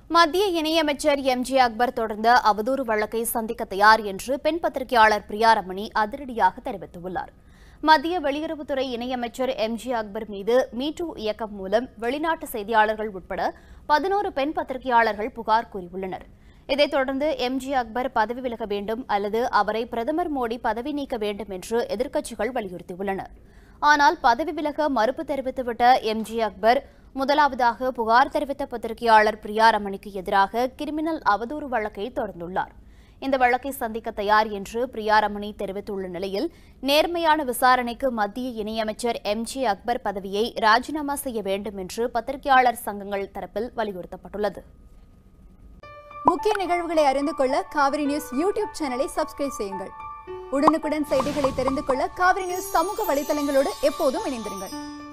மத்திய இணையமைச்சர் எம்ஜே அக்பர் தொடர்ந்த அவதூறு வழக்கை சந்திக்க தயார் என்று பெண் பத்திரிகையாளர் பிரியா ரமணி அதிரடியாக தெரிவித்துள்ளார் மத்திய வெளியுறவுத்துறை இணையமைச்சர் எம்ஜே அக்பர் மீது மீட்டு இயக்கம் மூலம் வெளிநாட்டு செய்தியாளர்கள் உட்பட பதினோரு பெண் பத்திரிகையாளர்கள் புகார் கூறியுள்ளனர் இதைத் தொடர்ந்து எம்ஜி அக்பர் பதவி விலக வேண்டும் அல்லது அவரை பிரதமர் மோடி பதவி நீக்க வேண்டும் என்று எதிர்க்கட்சிகள் வலியுறுத்தியுள்ளன ஆனால் பதவி விலக மறுப்பு தெரிவித்துவிட்ட எம்ஜி அக்பர் முதலாவதாக புகார் தெரிவித்த பத்திரிகையாளர் பிரியா ரமணிக்கு எதிராக கிரிமினல் அவதூறு வழக்கை தொடர்ந்துள்ளார் இந்த வழக்கை சந்திக்க தயார் என்று பிரியா ரமணி தெரிவித்துள்ள நிலையில் நேர்மையான விசாரணைக்கு மத்திய இணையமைச்சர் எம்ஜி அக்பர் பதவியை ராஜினாமா செய்ய வேண்டும் என்று பத்திரிகையாளர் சங்கங்கள் தரப்பில் வலியுறுத்தப்பட்டுள்ளது முக்கிய நிகழ்வுகளை அறிந்து கொள்ள காவிரி நியூஸ் யூடியூப் சேனலை சப்ஸ்கிரைப் செய்யுங்கள் உடனுக்குடன் செய்திகளை தெரிந்து கொள்ள காவிரி நியூஸ் சமூக வலைதளங்களோடு எப்போதும் இணைந்திருங்கள்